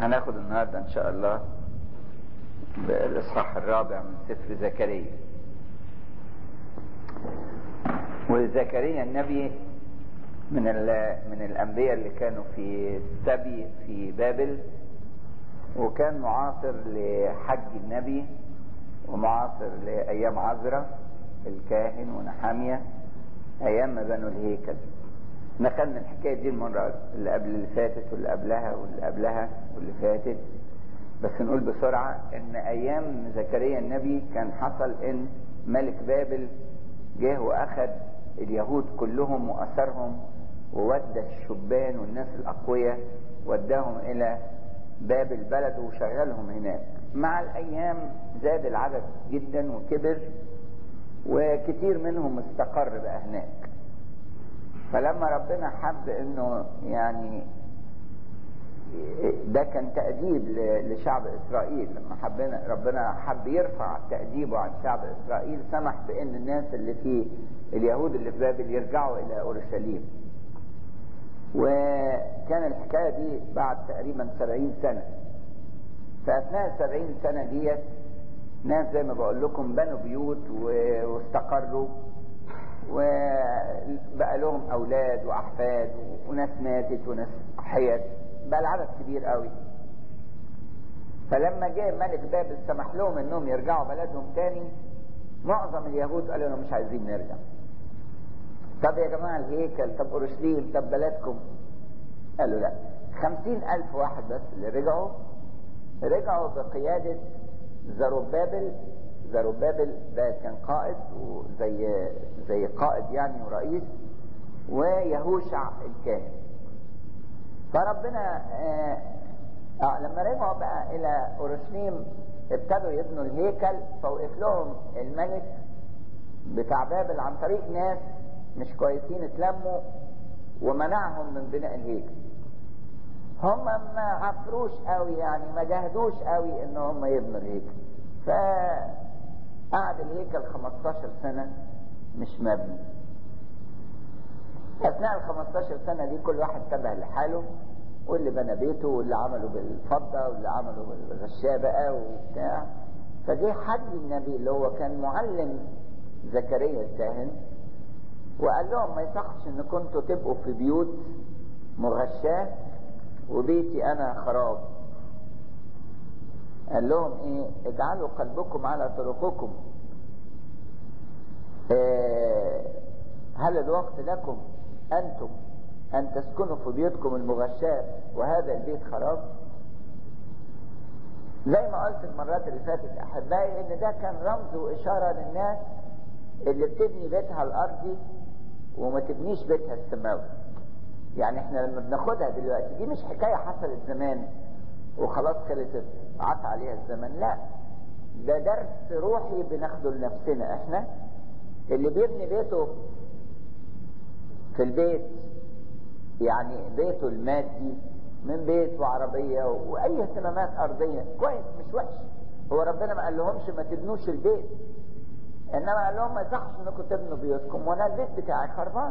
هناخد النهاردة ان شاء الله بالاصحاح الرابع من سفر زكريا وزكريا النبي من من الانبياء اللي كانوا في السبي في بابل وكان معاصر لحج النبي ومعاصر لايام عزرا الكاهن ونحاميه ايام ما بنوا الهيكل نقلنا الحكايه دي المره اللي قبل اللي فاتت واللي قبلها واللي قبلها واللي فاتت بس نقول بسرعه ان ايام زكريا النبي كان حصل ان ملك بابل جه واخد اليهود كلهم واثرهم وودى الشبان والناس الاقوياء وداهم الى بابل بلد وشغلهم هناك مع الايام زاد العدد جدا وكبر وكتير منهم استقر بقى هناك فلما ربنا حب انه يعني ده كان تأديب لشعب اسرائيل لما حبنا ربنا حب يرفع تأديبه عن شعب اسرائيل سمح بان الناس اللي في اليهود اللي في بابل يرجعوا الى اورشليم وكان الحكايه دي بعد تقريبا سبعين سنه فاثناء السبعين سنه ديت ناس زي ما بقول لكم بنوا بيوت واستقروا وبقى لهم اولاد واحفاد وناس ماتت وناس حيت بقى العدد كبير قوي فلما جه ملك بابل سمح لهم انهم يرجعوا بلدهم تاني معظم اليهود قالوا لهم مش عايزين نرجع طب يا جماعة الهيكل طب اورشليم طب بلدكم قالوا لا خمسين الف واحد بس اللي رجعوا رجعوا بقيادة زروبابل زروبابل ده كان قائد وزي زي قائد يعني ورئيس ويهوشع الكاهن فربنا آه آه لما رجعوا بقى الى اورشليم ابتدوا يبنوا الهيكل فوقف لهم الملك بتاع بابل عن طريق ناس مش كويسين اتلموا ومنعهم من بناء الهيكل هم ما عفروش قوي يعني ما جهدوش قوي ان هم يبنوا الهيكل فقعد الهيكل 15 سنة مش مبني اثناء ال 15 سنة دي كل واحد تبه لحاله واللي بنى بيته واللي عمله بالفضة واللي عمله بالغشاء بقى وبتاع فجه حد النبي اللي هو كان معلم زكريا الكاهن وقال لهم ما يصحش ان كنتوا تبقوا في بيوت مغشاة وبيتي انا خراب قال لهم ايه اجعلوا قلبكم على طرقكم إيه هل الوقت لكم انتم ان تسكنوا في بيوتكم المغشاة وهذا البيت خراب زي ما قلت المرات اللي فاتت احبائي ان ده كان رمز واشارة للناس اللي بتبني بيتها الارضي وما تبنيش بيتها السماوي يعني احنا لما بناخدها دلوقتي دي مش حكاية حصلت زمان وخلاص خلصت عطى عليها الزمن لا ده درس روحي بناخده لنفسنا احنا اللي بيبني بيته في البيت يعني بيته المادي من بيت وعربية واي اهتمامات ارضية كويس مش وحش هو ربنا ما قال لهمش ما تبنوش البيت انما قال لهم ما يصحش انكم تبنوا بيوتكم وانا البيت بتاعي خربان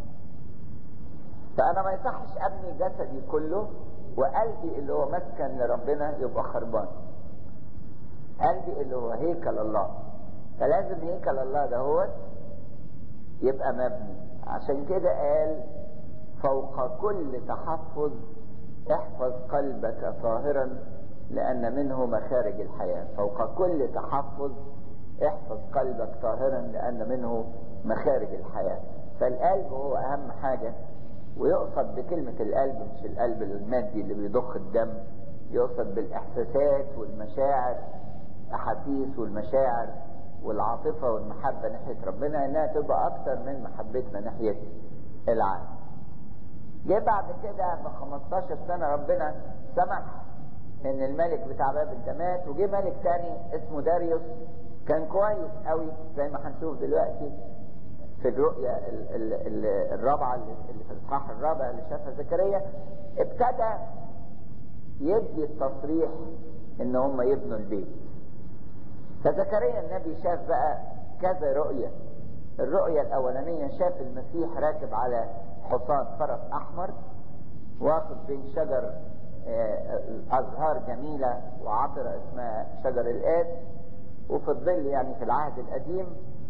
فانا ما يصحش ابني جسدي كله وقلبي اللي هو مسكن لربنا يبقى خربان قلبي اللي هو هيكل الله فلازم هيكل الله ده هو يبقى مبني عشان كده قال فوق كل تحفظ احفظ قلبك طاهرا لان منه مخارج الحياة فوق كل تحفظ احفظ قلبك طاهرا لان منه مخارج الحياة فالقلب هو اهم حاجة ويقصد بكلمة القلب مش القلب المادي اللي بيضخ الدم يقصد بالاحساسات والمشاعر احاسيس والمشاعر والعاطفة والمحبة ناحية ربنا انها تبقى اكتر من محبتنا ناحية العالم جه بعد كده ب 15 سنة ربنا سمح ان الملك بتاع بابل ده مات وجه ملك تاني اسمه داريوس كان كويس قوي زي ما هنشوف دلوقتي في الرؤية الرابعة اللي في الإصحاح الرابع اللي شافها زكريا ابتدى يدي التصريح ان هم يبنوا البيت فزكريا النبي شاف بقى كذا رؤية الرؤية الأولانية شاف المسيح راكب على حصان فرس أحمر واقف بين شجر أزهار جميلة وعطرة اسمها شجر الآد وفي الظل يعني في العهد القديم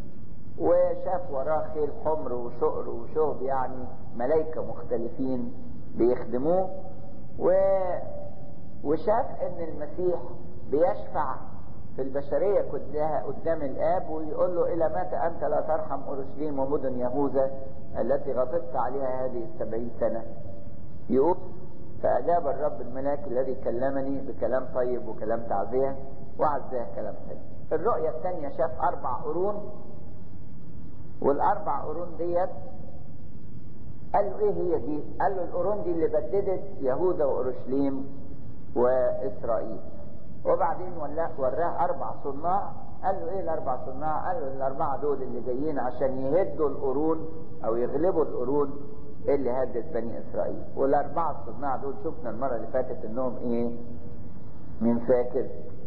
وشاف وراه خيل حمر وشقر وشهب يعني ملائكة مختلفين بيخدموه و... وشاف ان المسيح بيشفع في البشرية كلها قدام الآب ويقول له إلى متى أنت لا ترحم أورشليم ومدن يهوذا التي غضبت عليها هذه السبعين سنة يقول فأجاب الرب الملاك الذي كلمني بكلام طيب وكلام تعزية وعزاه كلام حلو الرؤية الثانية شاف أربع قرون والأربع قرون ديت قال له إيه هي دي؟ قال له القرون دي اللي بددت يهوذا وأورشليم وإسرائيل وبعدين وراه أربع صناع قال له إيه الأربع صناع؟ قال له الأربعة دول اللي جايين عشان يهدوا القرون أو يغلبوا القرون اللي هدت بني إسرائيل والأربعة الصناع دول شفنا المرة اللي فاتت إنهم إيه؟ مين فاكر؟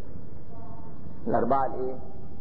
الأربعة الإيه؟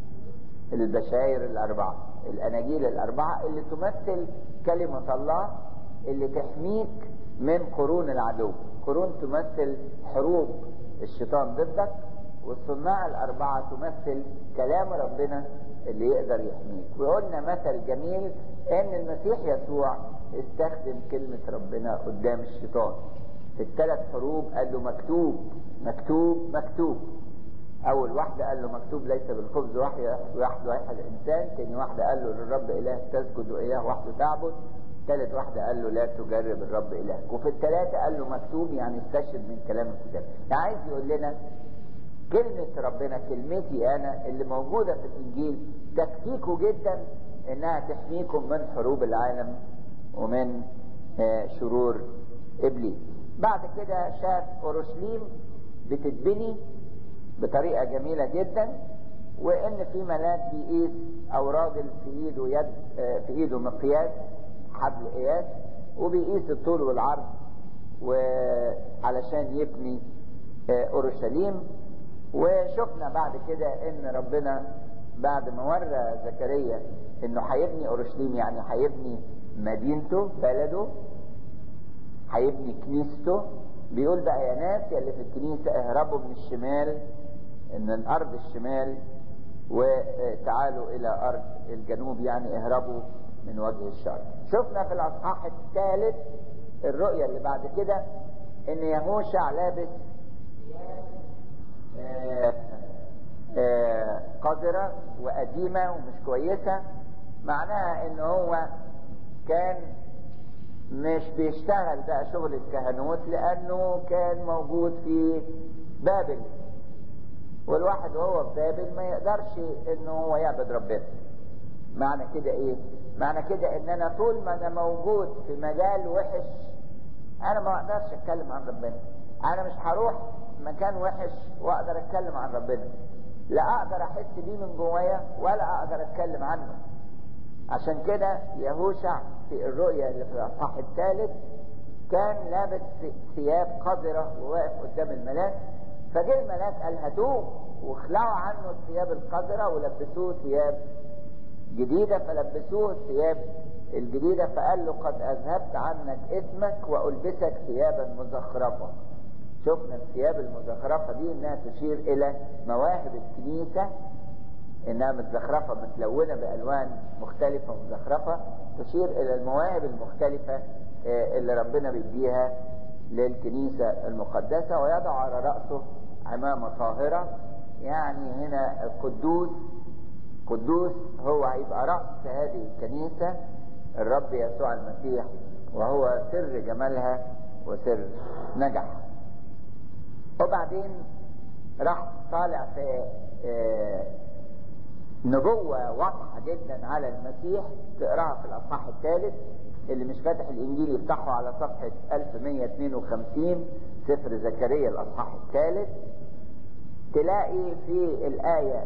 البشاير الأربعة الأناجيل الأربعة اللي تمثل كلمة الله اللي تحميك من قرون العدو قرون تمثل حروب الشيطان ضدك والصناع الأربعة تمثل كلام ربنا اللي يقدر يحميك وقلنا مثل جميل ان المسيح يسوع استخدم كلمة ربنا قدام الشيطان في الثلاث حروب قال له مكتوب مكتوب مكتوب اول واحدة قال له مكتوب ليس بالخبز وحده واحد واحد انسان تاني واحدة قال له للرب اله تسجد واله وحده تعبد ثالث واحدة قال له لا تجرب الرب الهك وفي الثلاثة قال له مكتوب يعني استشهد من كلام الكتاب يعني عايز يقول لنا كلمة ربنا كلمتي انا اللي موجودة في الانجيل تكفيكوا جدا انها تحميكم من حروب العالم ومن شرور ابليس بعد كده شاف اورشليم بتتبني بطريقه جميله جدا وان في ملاك بيقيس او راجل في ايده يد في ايده مقياس حبل قياس وبيقيس الطول والعرض وعلشان يبني اورشليم وشفنا بعد كده ان ربنا بعد ما ورى زكريا انه هيبني اورشليم يعني هيبني مدينته بلده هيبني كنيسته بيقول بقى يا ناس يا اللي في الكنيسه اهربوا من الشمال من الارض الشمال وتعالوا الى ارض الجنوب يعني اهربوا من وجه الشر شفنا في الاصحاح الثالث الرؤية اللي بعد كده ان يهوشع لابس آه آه قذرة وقديمة ومش كويسة معناها ان هو كان مش بيشتغل بقى شغل الكهنوت لانه كان موجود في بابل والواحد وهو في بابل ما يقدرش انه هو يعبد ربنا معنى كده ايه معنى كده ان انا طول ما انا موجود في مجال وحش انا ما اقدرش اتكلم عن ربنا انا مش هروح مكان وحش واقدر اتكلم عن ربنا لا اقدر احس بيه من جوايا ولا اقدر اتكلم عنه عشان كده يهوشع في الرؤيا اللي في الاصحاح الثالث كان لابس ثياب قذرة وواقف قدام الملاك فجه الملاك قال هاتوه واخلعوا عنه الثياب القذرة ولبسوه ثياب جديدة فلبسوه الثياب الجديدة فقال له قد أذهبت عنك اسمك وألبسك ثيابا مزخرفة شفنا الثياب المزخرفة دي انها تشير الى مواهب الكنيسة انها متزخرفة متلونة بالوان مختلفة مزخرفة تشير الى المواهب المختلفة اللي ربنا بيديها للكنيسة المقدسة ويضع على رأسه عمامة طاهرة يعني هنا القدوس قدوس هو هيبقى رأس هذه الكنيسة الرب يسوع المسيح وهو سر جمالها وسر نجاحها وبعدين راح طالع في نبوة واضحة جدا على المسيح تقراها في الأصحاح الثالث اللي مش فاتح الإنجيل يفتحه على صفحة 1152 سفر زكريا الأصحاح الثالث تلاقي في الآية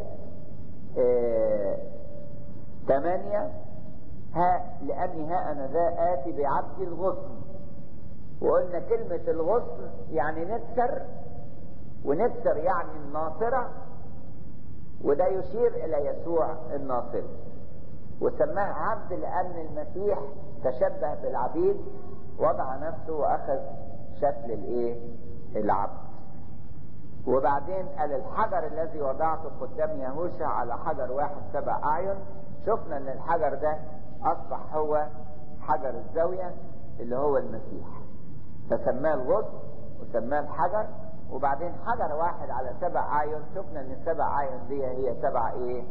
8 ها لأني ها أنا ذا آتي بعبد الغصن وقلنا كلمة الغصن يعني نتسر ونتسر يعني الناصرة وده يشير إلى يسوع الناصر وسماه عبد لأن المسيح تشبه بالعبيد وضع نفسه وأخذ شكل الإيه؟ العبد وبعدين قال الحجر الذي وضعته قدام يهوشع على حجر واحد سبع اعين شفنا ان الحجر ده اصبح هو حجر الزاوية اللي هو المسيح فسماه الغصن وسماه الحجر وبعدين حجر واحد على سبع اعين شفنا ان السبع اعين دي هي سبع ايه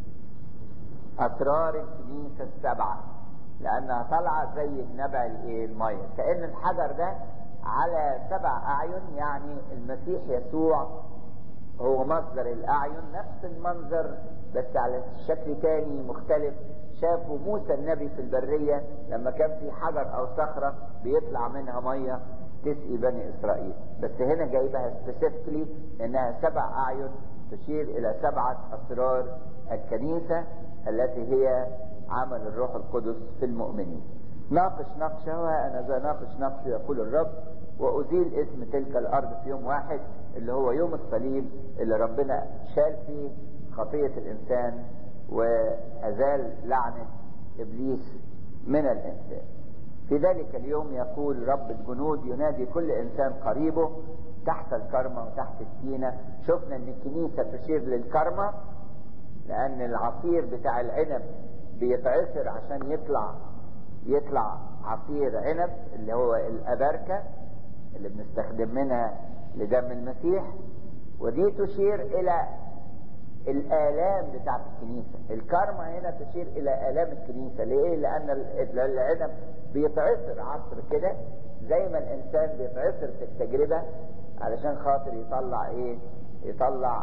اسرار الكنيسة السبعة لانها طالعة زي النبع الايه المية كأن الحجر ده على سبع اعين يعني المسيح يسوع هو مصدر الاعين نفس المنظر بس على شكل تاني مختلف شافوا موسى النبي في البرية لما كان في حجر او صخرة بيطلع منها مية تسقي بني اسرائيل بس هنا جايبها سبيسيفيكلي انها سبع اعين تشير الى سبعة اسرار الكنيسة التي هي عمل الروح القدس في المؤمنين ناقش نقشها انا ذا ناقش نقش يقول الرب وازيل اسم تلك الارض في يوم واحد اللي هو يوم الصليب اللي ربنا شال فيه خطية الانسان وازال لعنة ابليس من الانسان في ذلك اليوم يقول رب الجنود ينادي كل انسان قريبه تحت الكرمة وتحت التينة شفنا ان الكنيسة تشير للكرمة لان العصير بتاع العنب بيتعصر عشان يطلع يطلع عصير عنب اللي هو الابركة اللي بنستخدم منها لدم المسيح ودي تشير الى الآلام بتاعت الكنيسة الكارما هنا تشير إلى آلام الكنيسة ليه؟ لأن العنب بيتعصر عصر كده زي ما الإنسان بيتعصر في التجربة علشان خاطر يطلع إيه؟ يطلع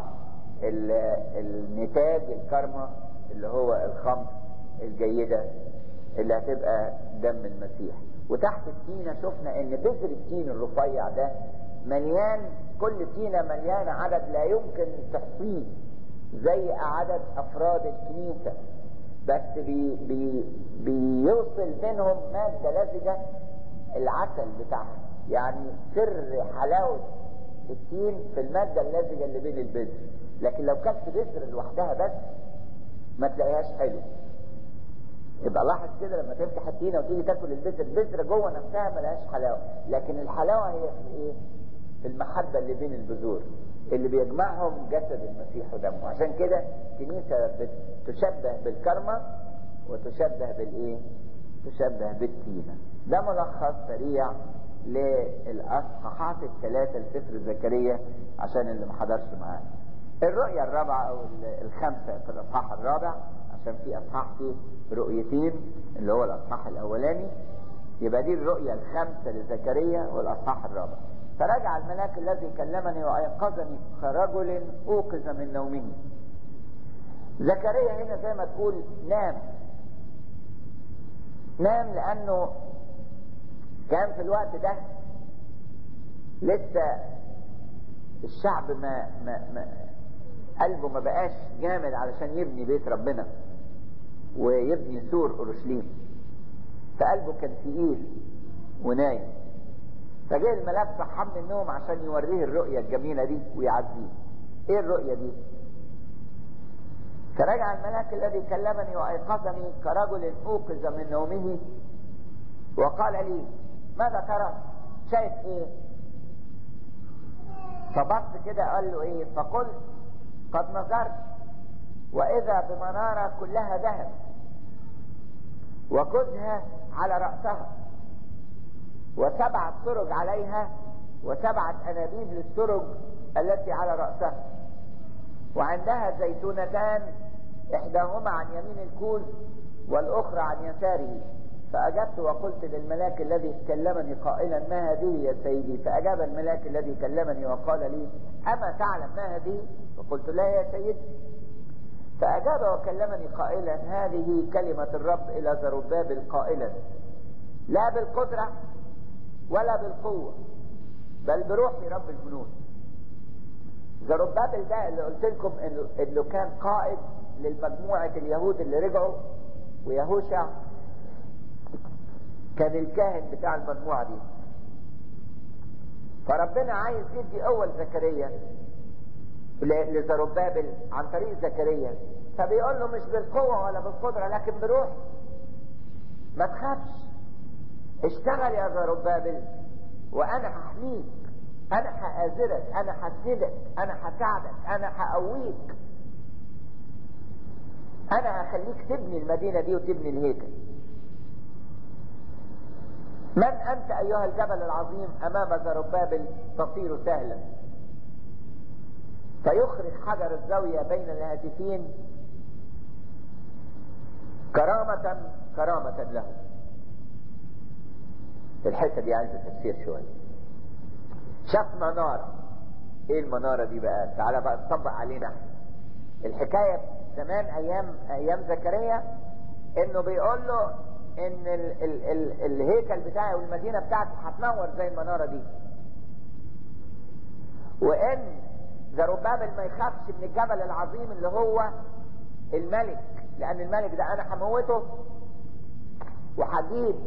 النتاج الكارما اللي هو الخمر الجيدة اللي هتبقى دم المسيح وتحت التينة شفنا ان بذر التين الرفيع ده مليان كل تينة مليانة عدد لا يمكن تحصيه زي عدد افراد الكنيسة بس بي بي بيوصل منهم مادة لزجة العسل بتاعها يعني سر حلاوة التين في المادة اللزجة اللي بين البذر لكن لو كانت بذر لوحدها بس ما تلاقيهاش حلو يبقى لاحظ كده لما تفتح التينة وتيجي تاكل البذر البذرة جوه نفسها ملهاش حلاوة لكن الحلاوة هي في ايه في المحبة اللي بين البذور اللي بيجمعهم جسد المسيح ودمه عشان كده كنيسة تشبه بالكرمة وتشبه بالايه تشبه بالتينة ده ملخص سريع للاصحاحات الثلاثة لسفر زكريا عشان اللي ما حضرش معانا الرؤية الرابعة او الخامسة في الاصحاح الرابع عشان في اصحاح فيه رؤيتين اللي هو الاصحاح الاولاني يبقى دي الرؤية الخامسة لزكريا والاصحاح الرابع فرجع الملاك الذي كلمني وايقظني كرجل اوقظ من نومه زكريا هنا زي ما تقول نام نام لانه كان في الوقت ده لسه الشعب ما, ما, ما قلبه ما بقاش جامد علشان يبني بيت ربنا ويبني سور اورشليم فقلبه كان تقيل ونايم فجاء الملاك صحى من النوم عشان يوريه الرؤية الجميلة دي ويعزيه ايه الرؤية دي فرجع الملاك الذي كلمني وايقظني كرجل اوقظ من نومه وقال لي ماذا ترى شايف ايه فبص كده قال له ايه فقلت قد نظرت واذا بمنارة كلها ذهب وكزها على رأسها وسبعة سرج عليها وسبعة أنابيب للسرج التي على رأسها وعندها زيتونتان إحداهما عن يمين الكوز والأخرى عن يساره فأجبت وقلت للملاك الذي كلمني قائلا ما هذه يا سيدي فأجاب الملاك الذي كلمني وقال لي أما تعلم ما هذه فقلت لا يا سيدي فأجاب وكلمني قائلا هذه كلمة الرب إلى زربابل قائلا لا بالقدرة ولا بالقوة بل بروح رب الجنود زربابل ده اللي قلت لكم انه, إنه كان قائد للمجموعة اليهود اللي رجعوا ويهوشع كان الكاهن بتاع المجموعة دي فربنا عايز يدي اول زكريا لزربابل عن طريق زكريا فبيقول له مش بالقوة ولا بالقدرة لكن بروح ما تخافش اشتغل يا زربابل وانا هحميك انا هآزرك انا هسندك انا هساعدك انا هقويك انا هخليك تبني المدينة دي وتبني الهيكل من انت ايها الجبل العظيم امام زربابل تصير سهلا فيخرج حجر الزاوية بين الهاتفين كرامة كرامة له الحتة دي عايزة تفسير شوية شاف منارة ايه المنارة دي بقى تعالى بقى تطبق علينا الحكاية زمان ايام ايام زكريا انه بيقول له ان ال ال ال الهيكل بتاعي والمدينة بتاعتي هتنور زي المنارة دي وان زربابل ما يخافش من الجبل العظيم اللي هو الملك لان الملك ده انا هموته وهجيب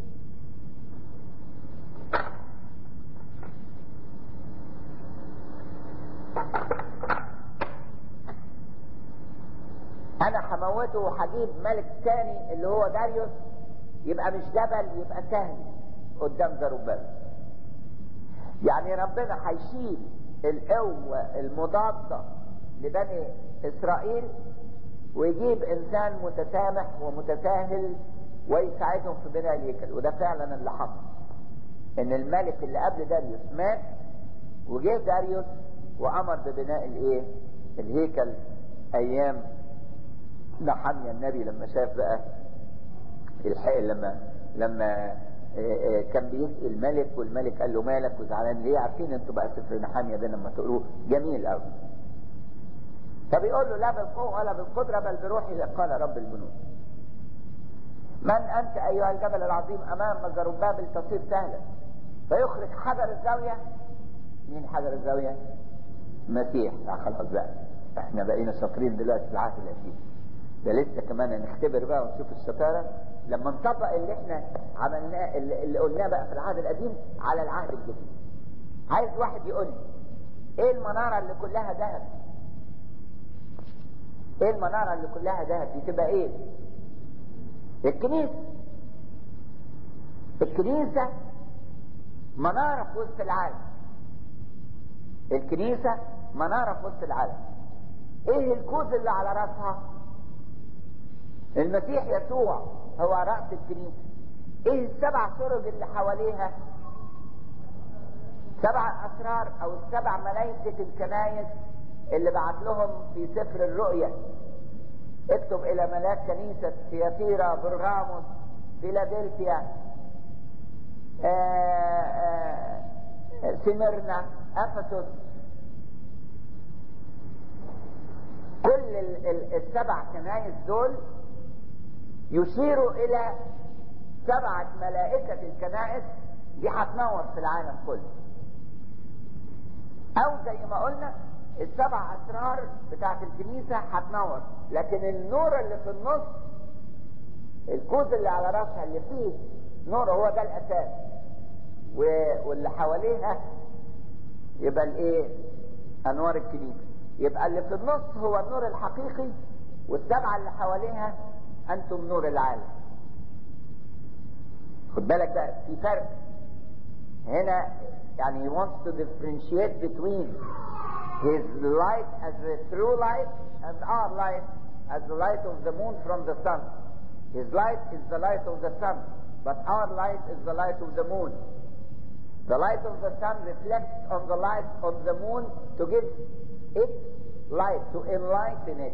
انا هموته وهجيب ملك تاني اللي هو داريوس يبقى مش جبل يبقى سهل قدام زربابل يعني ربنا هيشيل القوة المضادة لبني اسرائيل ويجيب انسان متسامح ومتساهل ويساعدهم في بناء الهيكل وده فعلا اللي حصل ان الملك اللي قبل داريوس مات وجه داريوس وامر ببناء الايه الهيكل ايام نحميا النبي لما شاف بقى الحق لما لما كان بيسأل الملك والملك قال له مالك وزعلان ليه عارفين انتوا بقى سفر نحامية ده لما تقروه جميل قوي فبيقول له لا بالقوة ولا بالقدرة بل بروحي قال رب الجنود من انت ايها الجبل العظيم امام زربابل تصير سهلا فيخرج حجر الزاوية مين حجر الزاوية مسيح خلاص بقى احنا بقينا شاطرين دلوقتي في العهد القديم ده لسه كمان هنختبر بقى ونشوف الشطارة لما نطبق اللي احنا عملناه اللي, اللي قلناه بقى في العهد القديم على العهد الجديد عايز واحد يقول لي ايه المنارة اللي كلها ذهب ايه المنارة اللي كلها ذهب دي تبقى ايه الكنيسة الكنيسة منارة في وسط العالم الكنيسة منارة في وسط العالم ايه الكوز اللي على راسها المسيح يسوع هو رأس الكنيسة ايه السبع سرج اللي حواليها سبع اسرار او السبع ملائكة الكنايس اللي بعت لهم في سفر الرؤيا اكتب الى ملاك كنيسة سياتيرا برغاموس فيلادلفيا سمرنا افسس كل السبع كنايس دول يشير الى سبعة ملائكة الكنائس دي هتنور في العالم كله او زي ما قلنا السبع اسرار بتاعت الكنيسة هتنور لكن النور اللي في النص الكوز اللي على راسها اللي فيه نور هو ده الاساس واللي حواليها يبقى الايه انوار الكنيسة يبقى اللي في النص هو النور الحقيقي والسبعة اللي حواليها انتم نور العالم خد بالك بقى في فرق هنا يعني he wants to differentiate between his light as the true light and our light as the light of the moon from the sun his light is the light of the sun but our light is the light of the moon the light of the sun reflects on the light of the moon to give it light to enlighten it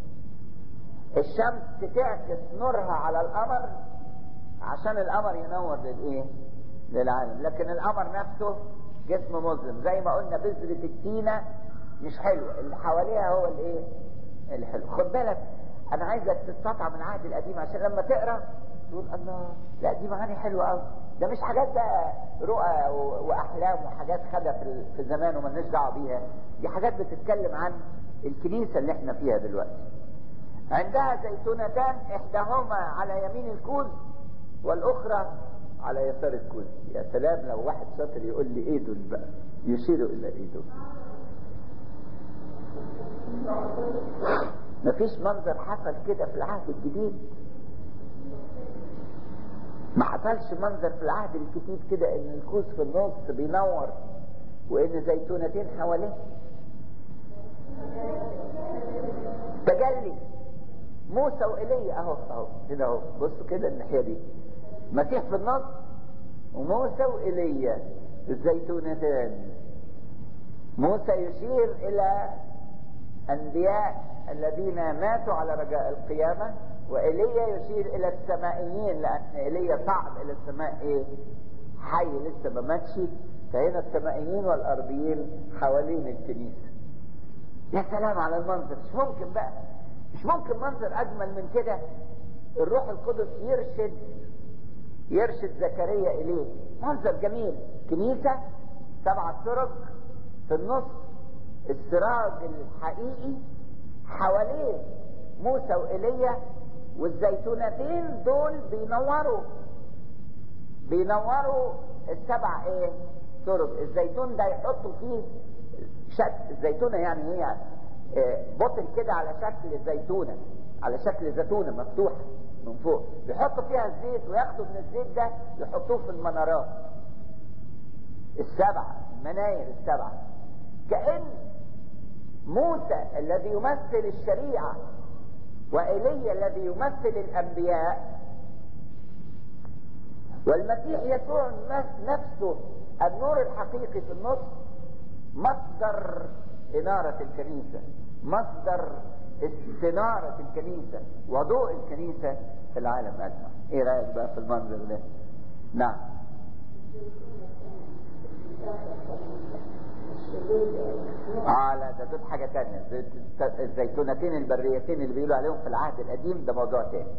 الشمس تعكس نورها على القمر عشان القمر ينور للايه للعالم لكن القمر نفسه جسم مظلم زي ما قلنا بذرة التينة مش حلوة اللي حواليها هو الايه الحلو خد بالك انا عايزك تستطعم العهد القديم عشان لما تقرا تقول الله لا دي معاني حلوه قوي ده مش حاجات بقى رؤى واحلام وحاجات خدها في في زمان ومالناش دعوه بيها دي حاجات بتتكلم عن الكنيسه اللي احنا فيها دلوقتي عندها زيتونتان احداهما على يمين الكوز والاخرى على يسار الكوز يا سلام لو واحد شاطر يقول لي ايه دول بقى يشيروا الى ايه دول مفيش منظر حصل كده في العهد الجديد ما حصلش منظر في العهد الجديد كده ان الكوز في النص بينور وان زيتونتين حواليه تجلي موسى وإيليا اهو اهو هنا اهو بصوا كده الناحيه دي مسيح في النص وموسى وإيليا الزيتونتان موسى يشير الى انبياء الذين ماتوا على رجاء القيامه وإيليا يشير الى السمائيين لان ايليا صعد الى السماء ايه حي لسه ما ماتش فهنا السمائيين والارضيين حوالين الكنيسه يا سلام على المنظر مش ممكن بقى مش ممكن منظر اجمل من كده الروح القدس يرشد يرشد زكريا اليه منظر جميل كنيسه سبعة طرق في النص السراج الحقيقي حواليه موسى وإيليا والزيتونتين دول بينوروا بينوروا السبع ايه طرق الزيتون ده يحطوا فيه شكل الزيتونه يعني هي بطن كده على شكل زيتونه على شكل زيتونه مفتوحه من فوق بيحطوا فيها الزيت وياخدوا من الزيت ده يحطوه في المنارات السبعه المناير السبعه كأن موسى الذي يمثل الشريعه وإيليا الذي يمثل الأنبياء والمسيح يسوع نفسه النور الحقيقي في النص مصدر إنارة الكنيسة مصدر استنارة الكنيسة وضوء الكنيسة في العالم أجمع إيه رأيك بقى في المنظر ده نعم اه لا ده دول حاجة تانية الزيتونتين البريتين اللي بيقولوا عليهم في العهد القديم ده موضوع تاني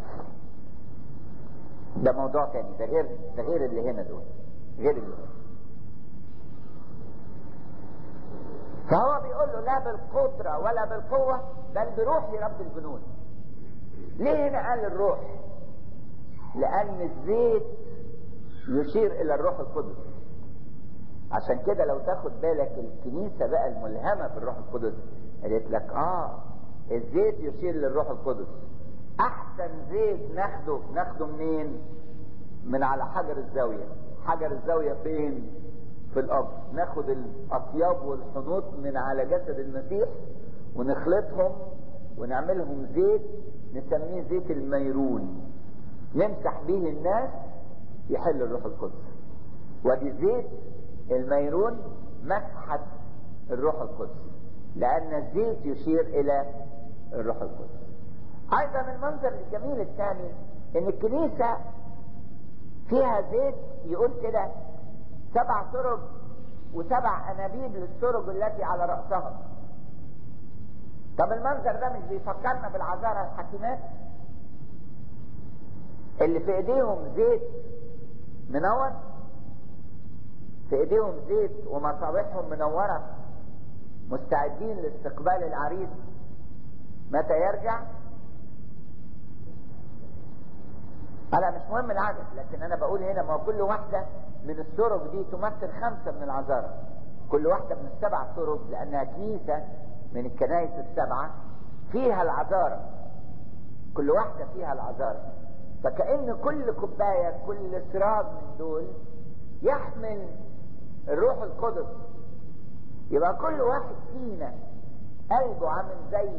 ده موضوع تاني ده غير ده غير اللي هنا دول غير اللي هنا فهو بيقول له لا بالقدرة ولا بالقوة بل بروحي رب الجنود ليه هنا قال الروح لأن الزيت يشير إلى الروح القدس عشان كده لو تاخد بالك الكنيسة بقى الملهمة بالروح القدس قالت لك اه الزيت يشير للروح القدس احسن زيت ناخده ناخده منين من على حجر الزاوية حجر الزاوية فين في القبر ناخد الاطياب والحنوط من على جسد المسيح ونخلطهم ونعملهم زيت نسميه زيت الميرون نمسح به الناس يحل الروح القدس ودي زيت الميرون مسحة الروح القدس لأن الزيت يشير إلى الروح القدس أيضا المنظر الجميل الثاني إن الكنيسة فيها زيت يقول كده سبع سرج وسبع أنابيب للسرج التي على رأسها طب المنظر ده مش بيفكرنا بالعذارى الحكيمات اللي في ايديهم زيت منور في ايديهم زيت ومصابيحهم منورة مستعدين لاستقبال العريس متى يرجع انا مش مهم العدد لكن انا بقول هنا ما كل واحدة من السرج دي تمثل خمسة من العذارى كل واحدة من السبع سرج لانها كنيسة من الكنائس السبعة فيها العذارى كل واحدة فيها العذارى فكأن كل كوباية كل سراب من دول يحمل الروح القدس يبقى كل واحد فينا قلبه عامل زي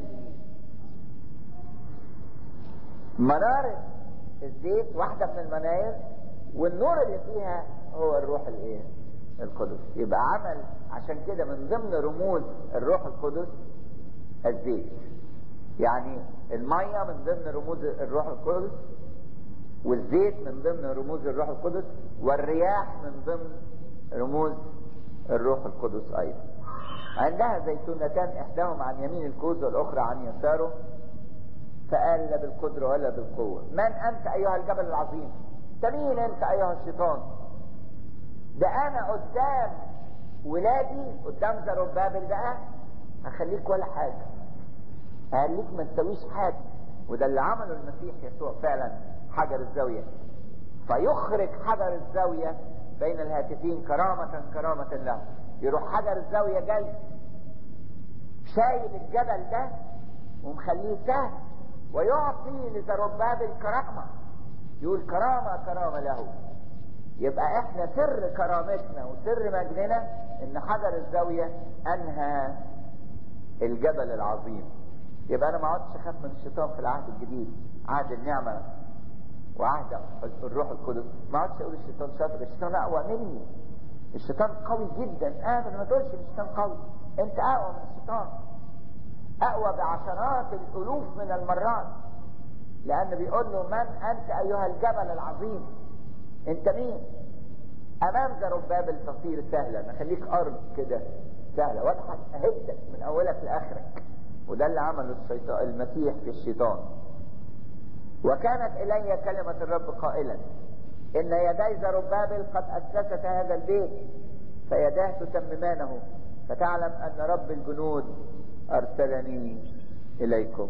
منارة الزيت واحدة من المناير والنور اللي فيها هو الروح الايه القدس يبقى عمل عشان كده من ضمن رموز الروح القدس الزيت يعني المية من ضمن رموز الروح القدس والزيت من ضمن رموز الروح القدس والرياح من ضمن رموز الروح القدس ايضا عندها زيتونتان احداهم عن يمين الكوز والاخرى عن يساره فقال لا بالقدرة ولا بالقوة من انت ايها الجبل العظيم انت مين انت ايها الشيطان ده انا قدام ولادي قدام زربابل بقى هخليك ولا حاجة هخليك ما تسويش حاجة وده اللي عمله المسيح يسوع فعلا حجر الزاوية فيخرج حجر الزاوية بين الهاتفين كرامة كرامة له يروح حجر الزاوية جاي شايل الجبل ده ومخليه سهل ويعطي لزربابل كرامة يقول كرامة كرامة له يبقى احنا سر كرامتنا وسر مجدنا ان حجر الزاوية انهى الجبل العظيم يبقى انا ما عدتش اخاف من الشيطان في العهد الجديد عهد النعمة وعهد الروح القدس ما عدتش اقول الشيطان شاطر الشيطان اقوى مني الشيطان قوي جدا ابدا ما تقولش الشيطان قوي انت اقوى من الشيطان اقوى بعشرات الالوف من المرات لان بيقول له من انت ايها الجبل العظيم انت مين امام زربابل تصير سهلا اخليك ارض كده سهلة واضحة اهدك من اولك لاخرك وده اللي عمله الشيطان المسيح في الشيطان وكانت الي كلمة الرب قائلا ان يدي زربابل قد اسست هذا البيت فيداه تتممانه فتعلم ان رب الجنود ارسلني اليكم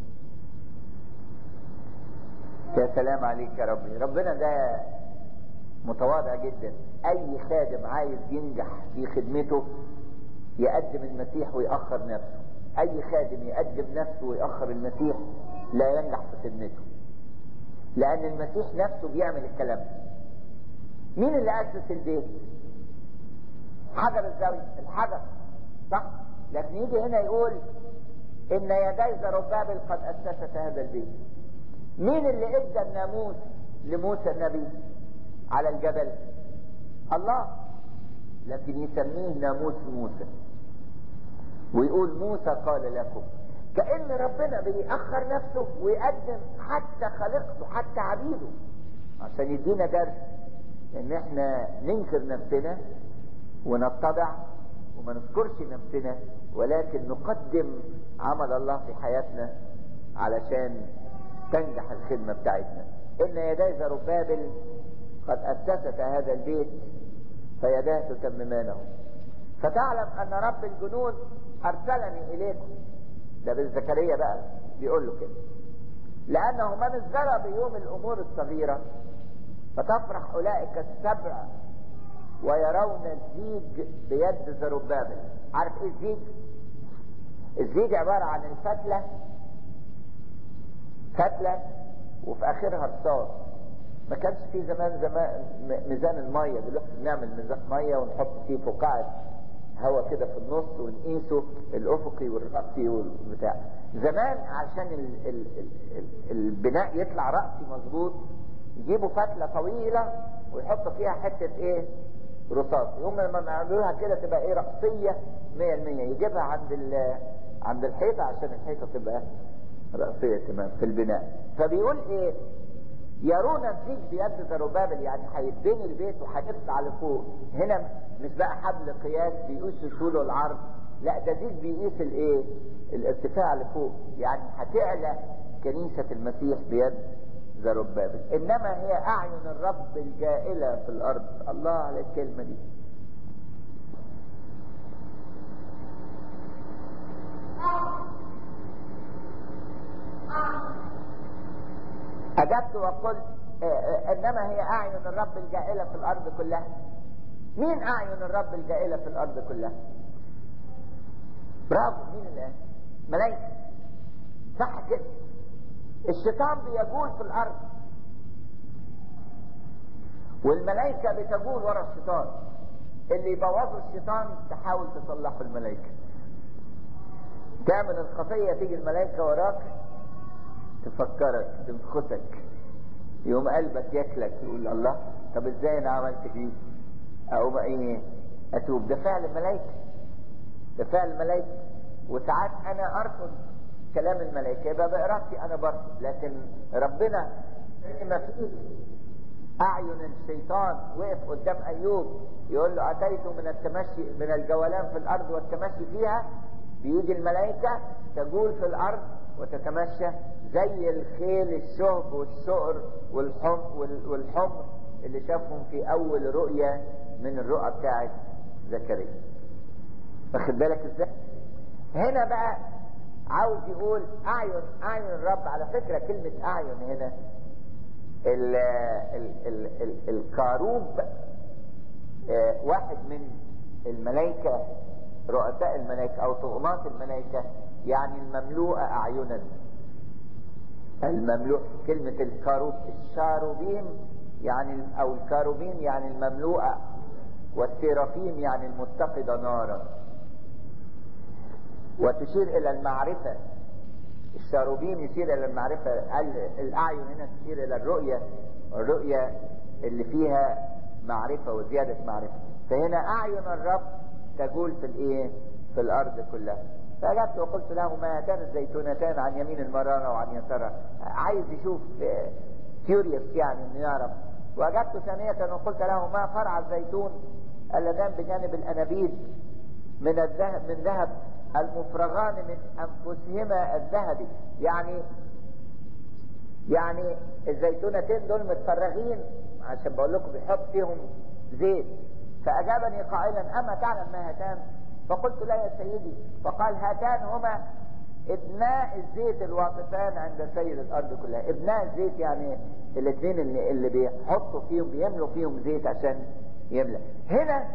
يا سلام عليك يا ربي ربنا ده متواضع جدا اي خادم عايز ينجح في خدمته يقدم المسيح ويأخر نفسه اي خادم يقدم نفسه ويأخر المسيح لا ينجح في خدمته لان المسيح نفسه بيعمل الكلام ده مين اللي اسس البيت حجر الزاوية الحجر صح لكن يجي هنا يقول ان يدي زربابل قد اسست هذا البيت مين اللي ادى الناموس لموسى النبي على الجبل الله لكن يسميه ناموس موسى ويقول موسى قال لكم كأن ربنا بيأخر نفسه ويقدم حتى خلقته حتى عبيده عشان يدينا درس ان احنا ننكر نفسنا ونتضع وما نذكرش نفسنا ولكن نقدم عمل الله في حياتنا علشان تنجح الخدمة بتاعتنا ان يدي زربابل قد اسست هذا البيت فيداه تتممانه فتعلم ان رب الجنود ارسلني اليكم ده بالزكريا بقى بيقول له كده لانه من ازدرى بيوم الامور الصغيرة فتفرح اولئك السبع ويرون الزيج بيد زربابل عارف ايه الزيج الزيج عبارة عن الفتلة فتلة وفي اخرها رصاص ما كانش في زمان زمان ميزان المية دلوقتي بنعمل ميزان مية ونحط فيه فقاعة هواء كده في النص ونقيسه الافقي والرأسي والبتاع زمان عشان ال ال ال ال البناء يطلع رأسي مظبوط يجيبوا فتلة طويلة ويحطوا فيها حتة ايه رصاص يوم لما يعملوها كده تبقى ايه رأسية 100% يجيبها عند عند الحيطة عشان الحيطة تبقى رأسية تمام في البناء فبيقول ايه يرون الزيج بيد زربابل يعني هيتبني البيت وهيطلع لفوق هنا مش بقى حبل قياس بيقيس الطول والعرض لا ده زيج بيقيس الايه الارتفاع لفوق يعني هتعلى كنيسة المسيح بيد زربابل انما هي اعين الرب الجائلة في الارض الله على الكلمة دي اجبت وقلت انما هي اعين الرب الجائلة في الارض كلها مين اعين الرب الجائلة في الارض كلها برافو مين اللي ملايكة صح كده الشيطان بيجول في الارض والملائكة بتجول ورا الشيطان اللي يبوظوا الشيطان تحاول تصلحه الملائكة تعمل الخطية تيجي الملائكة وراك تفكرك تنخسك يوم قلبك ياكلك يقول الله طب ازاي انا عملت فيه اقوم ايه اتوب ده فعل ملائكة ده فعل ملائكة وساعات انا ارفض كلام الملائكة يبقى بإرادتي انا برفض لكن ربنا زي ما فيه اعين الشيطان وقف قدام ايوب يقول له اتيت من التمشي من الجولان في الارض والتمشي فيها بيجي الملائكة تجول في الارض وتتمشى زي الخيل الشهب والشقر والحم والحمر اللي شافهم في اول رؤية من الرؤى بتاعت زكريا واخد بالك ازاي هنا بقى عاوز يقول اعين اعين الرب على فكرة كلمة اعين هنا ال ال ال ال الكاروب اه واحد من الملائكة رؤساء الملائكة او طغمات الملائكة يعني المملوءة اعينا المملوء كلمة الكاروب الشاروبيم يعني او الكاروبيم يعني المملوءة والسيرافيم يعني المتقدة نارا وتشير الى المعرفة الشاروبيم يشير الى المعرفة الاعين هنا تشير الى الرؤية الرؤية اللي فيها معرفة وزيادة معرفة فهنا اعين الرب تجول في الايه في الارض كلها فاجبت وقلت له ما هاتان الزيتونتان عن يمين المرارة وعن يسارها عايز يشوف كيوريوس يعني انه يعرف واجبت ثانية وقلت له ما فرع الزيتون اللذان بجانب الانابيب من الذهب من ذهب المفرغان من انفسهما الذهبي يعني يعني الزيتونتين دول متفرغين عشان بقول لكم بيحط فيهم زيت فاجابني قائلا اما تعلم ما هاتان فقلت لا يا سيدي فقال هاتان هما ابناء الزيت الواقفان عند سيد الارض كلها ابناء الزيت يعني الاثنين اللي, اللي بيحطوا فيهم بيملوا فيهم زيت عشان يملى هنا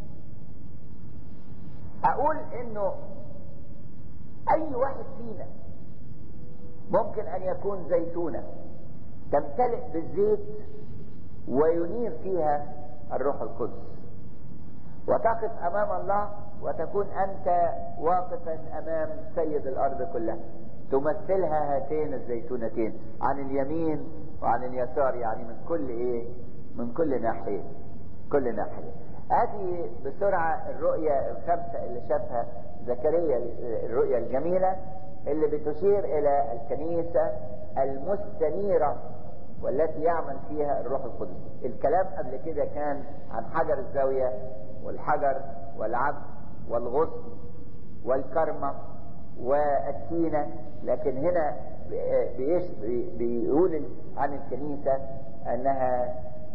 اقول انه اي واحد فينا ممكن ان يكون زيتونة تمتلئ بالزيت وينير فيها الروح القدس وتقف امام الله وتكون انت واقفا امام سيد الارض كلها تمثلها هاتين الزيتونتين عن اليمين وعن اليسار يعني من كل ايه من كل ناحية كل ناحية هذه بسرعة الرؤية الخمسة اللي شافها زكريا الرؤية الجميلة اللي بتشير الى الكنيسة المستنيرة والتي يعمل فيها الروح القدس الكلام قبل كده كان عن حجر الزاوية والحجر والعبد والغصن والكرمة والتينة لكن هنا بيش بيقول عن الكنيسة انها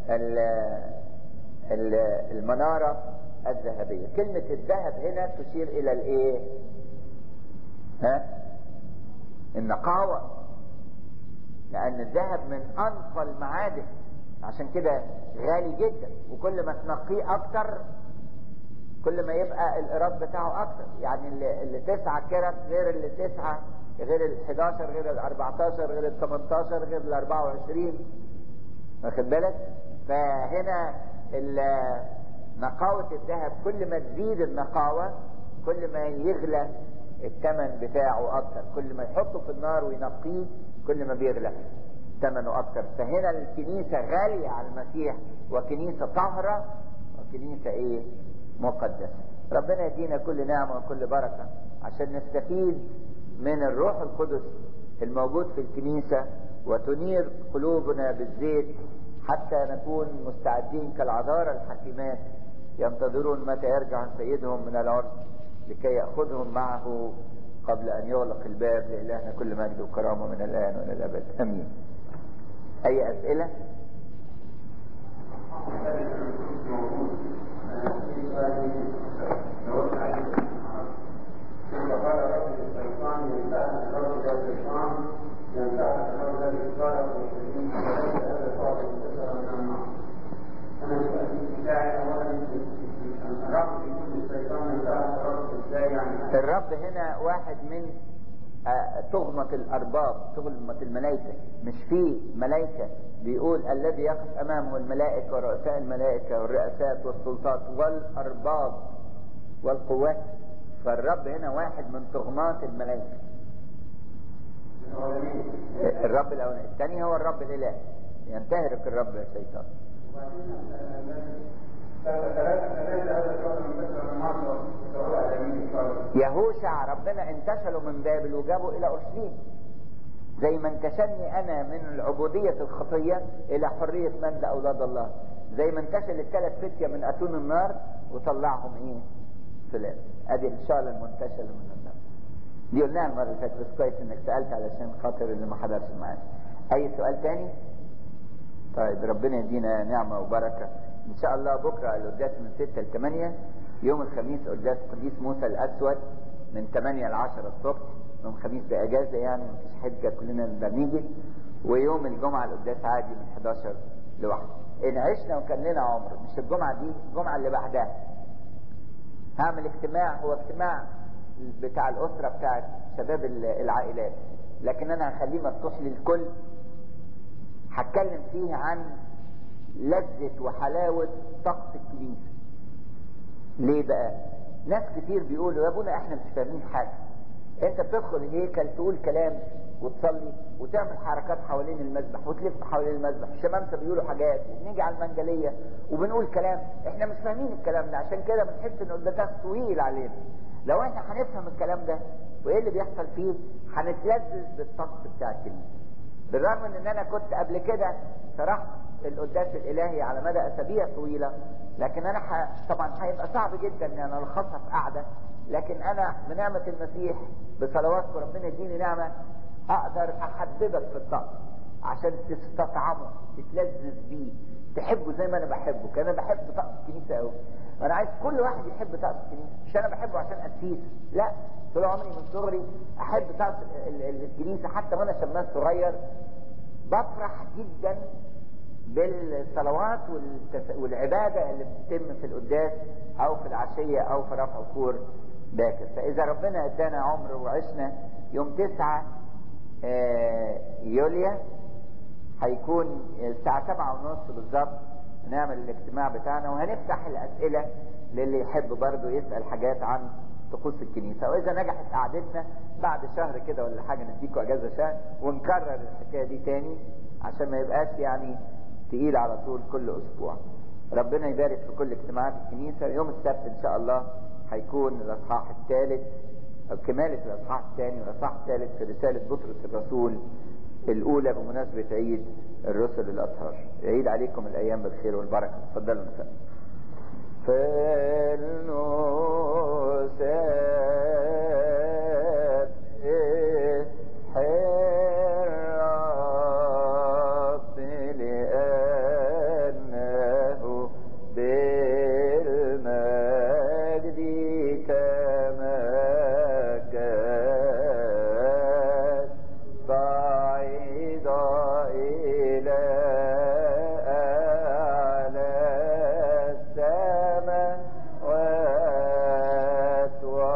المنارة الذهبية كلمة الذهب هنا تشير الى الايه ها النقاوة لان الذهب من انقى المعادن عشان كده غالي جدا وكل ما تنقيه اكتر كل ما يبقى الايراد بتاعه اكتر يعني اللي, اللي تسعة كرت غير اللي تسعة غير ال 11 غير ال 14 غير ال 18 غير ال 24 واخد بالك فهنا نقاوة الذهب كل ما تزيد النقاوة كل ما يغلى الثمن بتاعه اكتر كل ما يحطه في النار وينقيه كل ما بيغلى ثمنه اكتر فهنا الكنيسة غالية على المسيح وكنيسة طاهرة وكنيسة ايه مقدسة ربنا يدينا كل نعمة وكل بركة عشان نستفيد من الروح القدس الموجود في الكنيسة وتنير قلوبنا بالزيت حتى نكون مستعدين كالعذارى الحكيمات ينتظرون متى يرجع سيدهم من العرس لكي يأخذهم معه قبل أن يغلق الباب لإلهنا كل مجد وكرامة من الآن وإلى الأبد أمين أي أسئلة؟ الرب هنا واحد من تغمة الأرباب تغمة الملائكة مش في ملائكة بيقول الذي يقف أمامه الملائكة ورؤساء الملائكة والرئاسات والسلطات والأرباب والقوات فالرب هنا واحد من تغمات الملائكة الرب الأولاني الثاني هو الرب الإله ينتهرك الرب يا شيطان يهوشع ربنا انتشلوا من بابل وجابوا الى اورشليم زي ما انتشلني انا من العبودية الخطية الى حرية مجد اولاد الله زي ما انتشل الثلاث فتية من اتون النار وطلعهم ايه سلام ادي الشعلة المنتشلة من النار دي قلناها المرة اللي فاتت بس كويس انك سألت علشان خاطر اللي ما حضرش معانا اي سؤال تاني طيب ربنا يدينا نعمة وبركة ان شاء الله بكرة القداس من 6 ل 8 يوم الخميس قداس قديس موسى الاسود من 8 ل 10 الصبح يوم الخميس ده اجازة يعني مفيش حجة كلنا نقدر نيجي ويوم الجمعة القداس عادي من 11 لواحد ان عشنا وكان لنا عمر مش الجمعة دي الجمعة اللي بعدها هعمل اجتماع هو اجتماع بتاع الاسرة بتاع شباب العائلات لكن انا هخليه مفتوح للكل هتكلم فيه عن لذة وحلاوة طقس الكنيسة ليه بقى ناس كتير بيقولوا يا ابونا احنا مش فاهمين حاجة انت بتدخل الهيكل تقول كلام وتصلي وتعمل حركات حوالين المذبح وتلف حوالين المذبح الشمامسه بيقولوا حاجات وبنيجي على المنجليه وبنقول كلام احنا مش فاهمين الكلام ده عشان كده بنحس ان القداس طويل علينا لو احنا هنفهم الكلام ده وايه اللي بيحصل فيه هنتلذذ بالطقس بتاع الكنيسه بالرغم من ان انا كنت قبل كده شرحت القداس الالهي على مدى اسابيع طويله لكن انا ح... طبعا هيبقى صعب جدا ان انا الخصها في قعده لكن انا بنعمه المسيح بصلواتكم ربنا يديني نعمه اقدر احببك في الطقس عشان تستطعمه تتلذذ بيه تحبه زي ما انا بحبه كان انا بحب طقس الكنيسه قوي انا عايز كل واحد يحب طقس الكنيسه مش انا بحبه عشان قسيس لا طول عمري من صغري احب طقس الكنيسه حتى وانا شماس صغير بفرح جدا بالصلوات والتس... والعبادة اللي بتتم في القداس او في العشية او في رفع الكور باكر فاذا ربنا ادانا عمر وعشنا يوم تسعة آه يوليا هيكون الساعة سبعة ونص بالظبط نعمل الاجتماع بتاعنا وهنفتح الاسئلة للي يحب برضه يسأل حاجات عن طقوس الكنيسة واذا نجحت قعدتنا بعد شهر كده ولا حاجة نديكوا اجازة شهر ونكرر الحكاية دي تاني عشان ما يبقاش يعني تقيل على طول كل اسبوع ربنا يبارك في كل اجتماعات الكنيسة يوم السبت ان شاء الله هيكون الاصحاح الثالث او كمالة الاصحاح الثاني والاصحاح الثالث في رسالة بطرس الرسول الاولى بمناسبة عيد الرسل الاطهار يعيد عليكم الايام بالخير والبركة تفضلوا نسأل في الرب لأنه بالمجد تمكن صعد إلى أعلى السماوات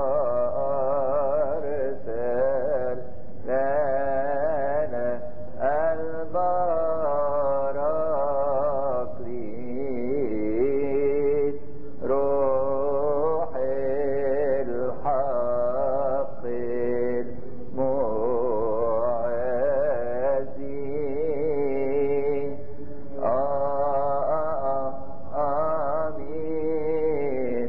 وأرسل لنا البراكليت روح الحق المعزي آمين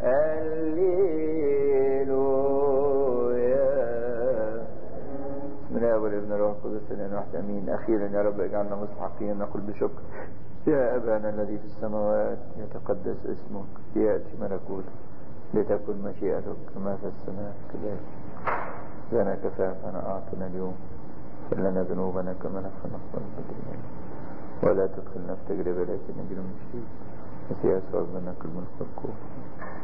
الليلويا بسم الله والابن الروح القدس الان واحد امين اخيرا يا رب اجعلنا مستحقين نقول بشكر يا ابانا الذي في السماوات يتقدس اسمك ياتي ملكوتك لتكن مشيئتك كما في السماء كذلك لنا كفافنا اعطنا اليوم اغفر لنا ذنوبنا كما نغفر نغفر المجرمين ولا تدخلنا في تجربه لكن نجرم من الشريك وفي اسوأ منك الملك والقوه